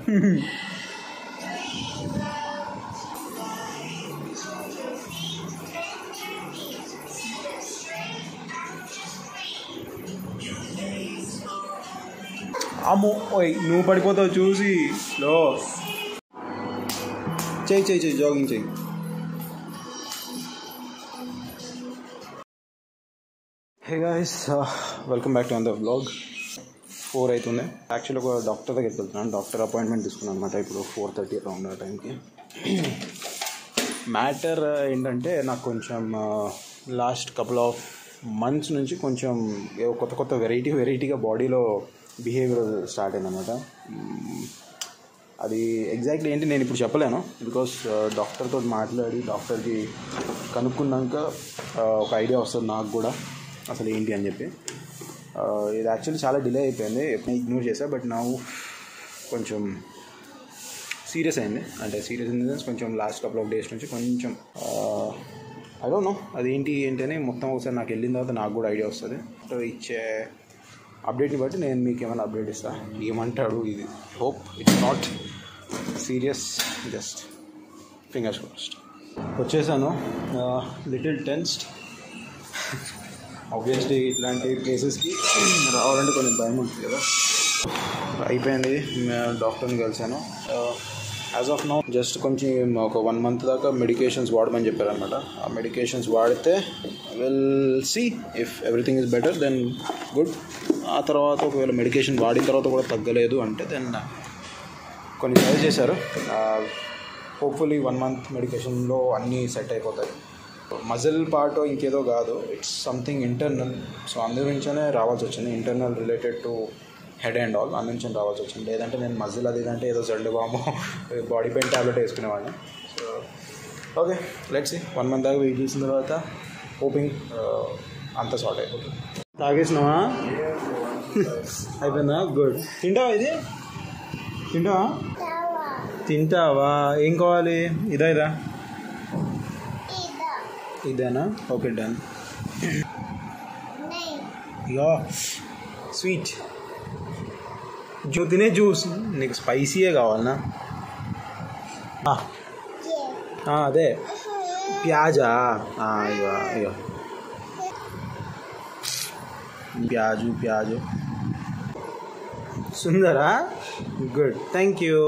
అమ్మో ఓయ్ నువ్వు పడిపోతావు చూసి లో చెయ్యి చెయ్యి చెయ్యి జాగింగ్ చెయ్యి hey guys welcome back to అంద బ్లాగ్ ఫోర్ అవుతుంది యాక్చువల్లీ ఒక డాక్టర్ దగ్గరికి వెళ్తున్నాను డాక్టర్ అపాయింట్మెంట్ తీసుకున్నాను అనమాట ఇప్పుడు ఫోర్ థర్టీ అరౌండ్ ఆ టైంకి మ్యాటర్ ఏంటంటే నాకు కొంచెం లాస్ట్ కపుల్ ఆఫ్ మంత్స్ నుంచి కొంచెం ఏవో కొత్త కొత్త వెరైటీ వెరైటీగా బాడీలో బిహేవియర్ స్టార్ట్ అయిందన్నమాట మ్మ్. అది ఎగ్జాక్ట్లీ ఏంటి నేను ఇప్పుడు చెప్పలేను బికాస్ డాక్టర్తో మాట్లాడి డాక్టర్కి కనుక్కున్నాక ఆ, ఒక ఐడియా వస్తుంది నాకు కూడా అసలు ఏంటి అని చెప్పి ఆ, ఇది యాక్చువల్లీ చాలా డిలే అయిపోయింది ఎప్పుడు ఇగ్నోర్ చేశా బట్ నా కొంచెం సీరియస్ అయింది అంటే సీరియస్ ఇన్ ద సెన్స్ కొంచెం లాస్ట్ కపుల్ ఆఫ్ డేస్ నుంచి కొంచెం ఐ డోంట్ నో అదేంటి ఏంటి అని మొత్తం ఒకసారి నాకు వెళ్ళిన తర్వాత నాకు కూడా ఐడియా వస్తుంది సో ఇచ్చే అప్డేట్ని బట్టి నేను మీకు ఏమైనా అప్డేట్ ఇస్తా ఏమంటాడు ఇది hope it's not serious just fingers crossed వచ్చేసాను లిటిల్ టెన్స్డ్ ఆబ్వియస్లీ ఇట్లాంటి ప్లేసెస్కి రావాలంటే కొంచెం భయం ఉంటుంది కదా అయిపోయింది డాక్టర్ని కలిసాను యాజ్ ఆఫ్ నౌ జస్ట్ కొంచెం ఒక వన్ మంత్ దాకా మెడికేషన్స్ వాడమని చెప్పారనమాట ఆ మెడికేషన్స్ వాడితే will see if everything is better then good ఆ తర్వాత ఒకవేళ మెడికేషన్ వాడిన తర్వాత కూడా తగ్గలేదు అంటే దెన్ కొన్ని ట్రై చేశారు హోప్ఫుల్లీ వన్ మంత్ మెడికేషన్లో అన్నీ సెట్ అయిపోతాయి మజిల్ పార్ట్ ఇంకేదో కాదు ఇట్స్ సంథింగ్ ఇంటర్నల్ సో అందు నుంచే రావాల్సి వచ్చింది internal related to head and all అందు నుంచి రావాల్సి వచ్చింది లేదంటే నేను మజిల్ అది ఇదంటే ఏదో జల్డు బాము బాడీ పెయిన్ ట్యాబ్లెట్ వేసుకునేవాడిని so okay let's one month దాకా వెయిట్ చేసిన తర్వాత హోపింగ్ అంత సార్ట్ అయిపోతుంది తాగేసినావా అయిపోయిందా గుడ్ తింటావా ఇది తింటావా తింటావా ఏం కావాలి ఇదా ఇదా ఇదేనా ఓకే డన్ యా స్వీట్ జూ తినే జ్యూస్ నీకు స్పైసీయే కావాలనా ఆ, ఆ, అదే ప్యాజా ఆ, అయ్యో అయ్యో ప్యాజు ప్యాజు సుందరా good thank you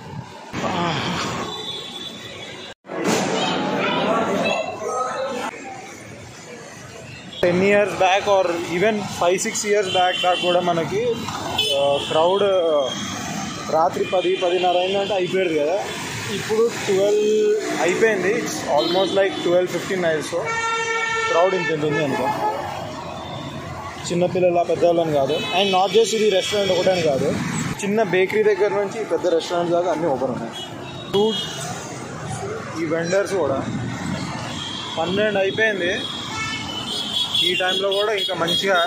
ten years back or even five six years back దాకా కూడా మనకి క్రౌడ్ రాత్రి పది పదిన్నర అయిందంటే అయిపోయాడు కదా ఇప్పుడు ట్వెల్వ్ అయిపోయింది it's almost like twelve fifteen nines crowd ఇంత ఇంత ఉంది అనుకో చిన్నపిల్లల పెద్దవాళ్ళని కాదు అండ్ నాట్ జస్ట్ ఇది రెస్టారెంట్ ఒకటని కాదు చిన్న బేకరీ దగ్గర నుంచి పెద్ద రెస్టారెంట్ దాకా అన్నీ ఓపెన్ ఉన్నాయి ఫ్రూట్ ఈ వెండర్స్ కూడా పన్నెండు అయిపోయింది ఈ టైంలో కూడా ఇంకా మంచిగా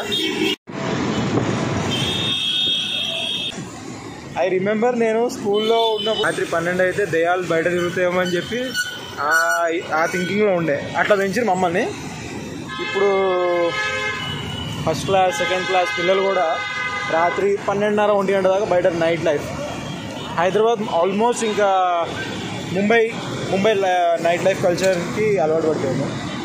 ఐ రిమెంబర్ నేను స్కూల్లో ఉన్నప్పుడు రాత్రి పన్నెండు అయితే దయాలు బయట తిరుగుతాయేమో అని చెప్పి ఆ- ఆ థింకింగ్లో ఉండే అట్లా పెంచారు మమ్మల్ని ఇప్పుడు ఫస్ట్ క్లాస్ సెకండ్ క్లాస్ పిల్లలు కూడా రాత్రి పన్నెండున్నర ఒంటి గంట దాకా బయట నైట్ లైఫ్ హైదరాబాద్ ఆల్మోస్ట్ ఇంకా ముంబై ముంబై నైట్ లైఫ్ కల్చర్కి అలవాటు పడిపోయాము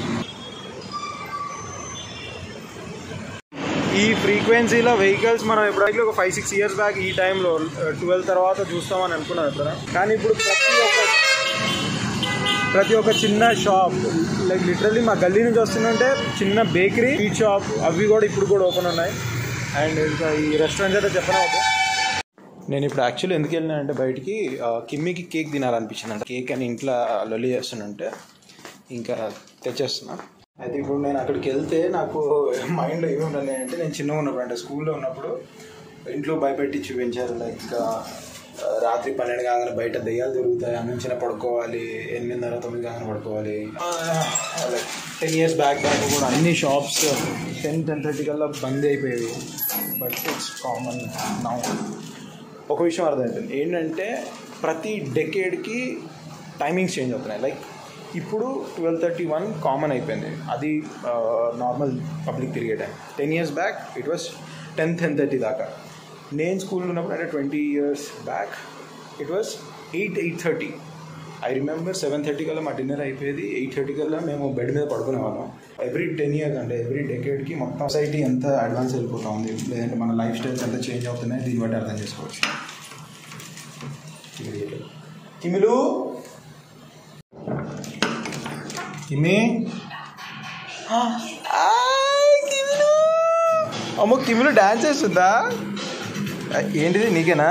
ఈ ఫ్రీక్వెన్సీలో వెహికల్స్ మనం ఎప్పుడైతే ఒక ఫైవ్ సిక్స్ ఇయర్స్ బ్యాక్ ఈ టైంలో ట్వెల్వ్ తర్వాత చూస్తామని అనుకున్నాం ఎప్పుడైనా కానీ ఇప్పుడు ప్రతి ఒక్క ప్రతి ఒక్క చిన్న షాప్ లైక్ లిటరల్లీ మా గల్లీ నుంచి వస్తుందంటే చిన్న బేకరీ స్వీట్ షాప్ అవి కూడా ఇప్పుడు కూడా ఓపెన్ ఉన్నాయి అండ్ ఇంకా ఈ రెస్టారెంట్స్ అయితే చెప్పనా ఓకే నేను ఇప్పుడు యాక్చువల్లీ ఎందుకు వెళ్ళినా అంటే బయటికి ఆ, కిమ్మికి కేక్ తినాలనిపించింది అంటే కేక్ అని ఇంట్లో లొల్లి చేస్తుంటే ఇంకా తెచ్చేస్తున్నా అయితే ఇప్పుడు నేను అక్కడికి వెళ్తే నాకు మైండ్లో ఏమి ఉండాలి అంటే నేను చిన్నగా ఉన్నప్పుడు అంటే స్కూల్లో ఉన్నప్పుడు ఇంట్లో భయపెట్టి చూపించారు లైక్ ఆ, రాత్రి పన్నెండు కాగానే బయట దెయ్యాలు తిరుగుతాయి అన్నించిన పడుకోవాలి ఎనిమిదిన్నర తొమ్మిది కాగానే పడుకోవాలి లైక్ టెన్ ఇయర్స్ బ్యాక్ దాకా కూడా అన్ని షాప్స్ టెన్ టెన్ థర్టీ కల్లా బంద్ అయిపోయేవి బట్ ఇట్స్ కామన్ నౌ ఒక విషయం అర్థమవుతుంది ఏంటంటే ప్రతి డెకేడ్కి టైమింగ్స్ చేంజ్ అవుతున్నాయి లైక్ ఇప్పుడు ట్వెల్వ్ థర్టీ వన్ కామన్ అయిపోయింది అది నార్మల్ పబ్లిక్ తిరిగే time ten years back it was ten ten thirty దాకా నేను స్కూల్లో ఉన్నప్పుడు అంటే twenty years back it was eight eight thirty I remember seven thirty కల్లా మా డిన్నర్ అయిపోయేది ఎయిట్ థర్టీ కల్లా మేము బెడ్ మీద పడుకునే వాళ్ళం ఎవ్రీ టెన్ ఇయర్స్ అంటే ఎవ్రీ డెకేడ్కి మొత్తం సొసైటీ ఎంత అడ్వాన్స్ వెళ్ళిపోతా ఉంది లేదంటే మన లైఫ్ స్టైల్స్ ఎంత చేంజ్ అవుతున్నాయి దీన్ని బట్టి అర్థం చేసుకోవచ్చు కిమిలు కిమి అమ్మో కిమిలు డాన్స్ చేస్తుందా ఏంటిది నీకేనా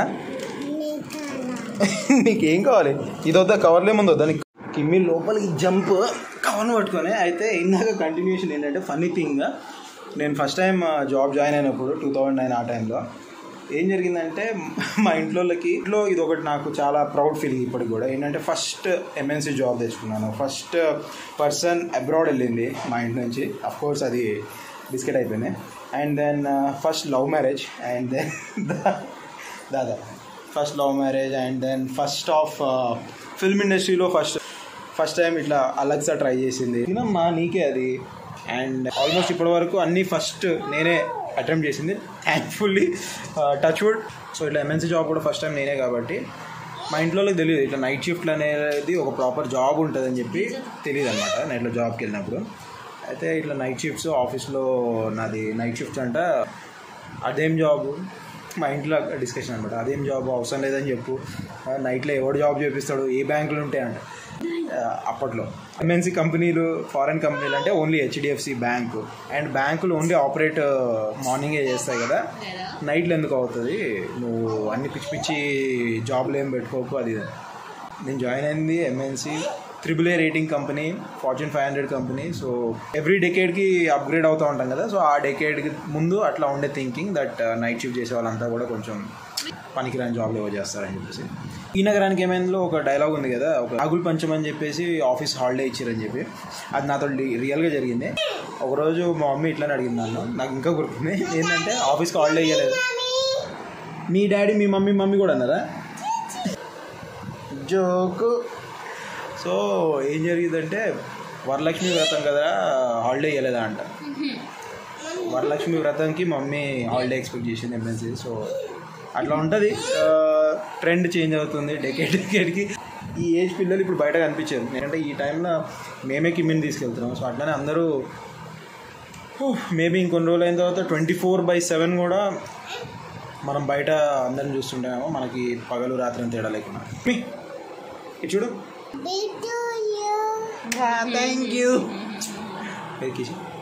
నీకేం కావాలి ఇది వద్దా కవర్లే ముందు వద్దా నీకు కిమ్మి లోపలికి జంప్ కవర్ను పట్టుకొని అయితే ఇందాక కంటిన్యూషన్ ఏంటంటే ఫన్నీ థింగ్ నేను ఫస్ట్ టైం జాబ్ జాయిన్ అయినప్పుడు టూ థౌజండ్ నైన్ ఆ టైంలో ఏం జరిగిందంటే మా ఇంట్లోకి ఇంట్లో ఇది ఒకటి నాకు చాలా ప్రౌడ్ ఫీలింగ్ ఇప్పటికి కూడా ఏంటంటే ఫస్ట్ ఎంఎన్సీ జాబ్ తెచ్చుకున్నాను ఫస్ట్ పర్సన్ అబ్రాడ్ వెళ్ళింది మా ఇంటి నుంచి అఫ్ కోర్స్ అది బిస్కెట్ అయిపోయింది and then first love marriage and then దాదా first love marriage and then first of film ఇండస్ట్రీలో ఫస్ట్ ఫస్ట్ టైం ఇట్లా అలక్సా ట్రై చేసింది మా నీకే అది అండ్ ఆల్మోస్ట్ ఇప్పటి వరకు అన్నీ ఫస్ట్ నేనే అటెంప్ట్ చేసింది థ్యాంక్ఫుల్లీ టచ్ వుడ్ సో ఇట్లా ఎంఎన్సీ జాబ్ కూడా ఫస్ట్ టైం నేనే కాబట్టి మా ఇంట్లో తెలియదు ఇట్లా నైట్ షిఫ్ట్లు అనేది ఒక ప్రాపర్ జాబ్ ఉంటుందని చెప్పి తెలియదు అనమాట నైట్లో జాబ్కి వెళ్ళినప్పుడు అయితే ఇట్లా నైట్ షిఫ్ట్స్ ఆఫీస్లో నాది నైట్ షిఫ్ట్స్ అంట అదేం జాబ్ మా ఇంట్లో డిస్కషన్ అనమాట అదేం జాబ్ అవసరం లేదని చెప్పు నైట్లో ఎవడు జాబ్ చేపిస్తాడు ఏ బ్యాంకులు ఉంటాయంట అప్పట్లో ఎంఎన్సీ కంపెనీలు ఫారెన్ కంపెనీలు అంటే ఓన్లీ హెచ్డిఎఫ్సి బ్యాంకు అండ్ బ్యాంకులు ఓన్లీ ఆపరేట్ మార్నింగే చేస్తాయి కదా నైట్లో ఎందుకు అవుతుంది నువ్వు అన్ని పిచ్చి పిచ్చి జాబ్లు ఏం పెట్టుకోకు అది నేను జాయిన్ అయింది MNC triple A rating company Fortune five hundred company so every డెకేడ్కి అప్గ్రేడ్ అవుతూ ఉంటాం కదా సో ఆ డెకేడ్కి ముందు అట్లా ఉండే థింకింగ్ దట్ నైట్ షిఫ్ట్ చేసే వాళ్ళంతా కూడా కొంచెం పనికిరాని జాబ్లు ఏవో చేస్తారని చెప్పేసి ఈ నగరానికి ఏమైందో ఒక డైలాగ్ ఉంది కదా ఒక ఆగులు పంచమని చెప్పేసి ఆఫీస్ హాలిడే ఇచ్చారని చెప్పి అది నాతో రియల్గా జరిగింది ఒకరోజు మా మమ్మీ ఇట్లానే అడిగింది నన్ను నాకు ఇంకా గుర్తుంది ఏంటంటే ఆఫీస్కి హాలిడే ఇవ్వలేదు మీ డాడీ మీ మమ్మీ మమ్మీ కూడా అన్నారా జోకు సో ఏం జరిగిందంటే వరలక్ష్మి వ్రతం కదా హాలిడే ఇవ్వలేదా అంట వరలక్ష్మి వ్రతంకి మమ్మీ హాలిడే ఎక్స్పెక్ట్ చేసింది ఎంఎన్సీ సో అట్లా ఉంటుంది ట్రెండ్ చేంజ్ అవుతుంది డెకేడ్ డెకేడ్కి ఈ ఏజ్ పిల్లలు ఇప్పుడు బయట కనిపించారు ఎందుకంటే ఈ టైంలో మేమే కిమ్మిని తీసుకెళ్తున్నాం సో అట్లనే అందరూ మేబీ ఇంకొన్ని రోజులు అయిన తర్వాత ట్వంటీ ఫోర్ బై సెవెన్ కూడా మనం బయట అందరిని చూస్తుంటామో మనకి పగలు రాత్రి తేడా లేకుండా మీ, ఇటు చూడు థ్యాంక్ యూ కిషి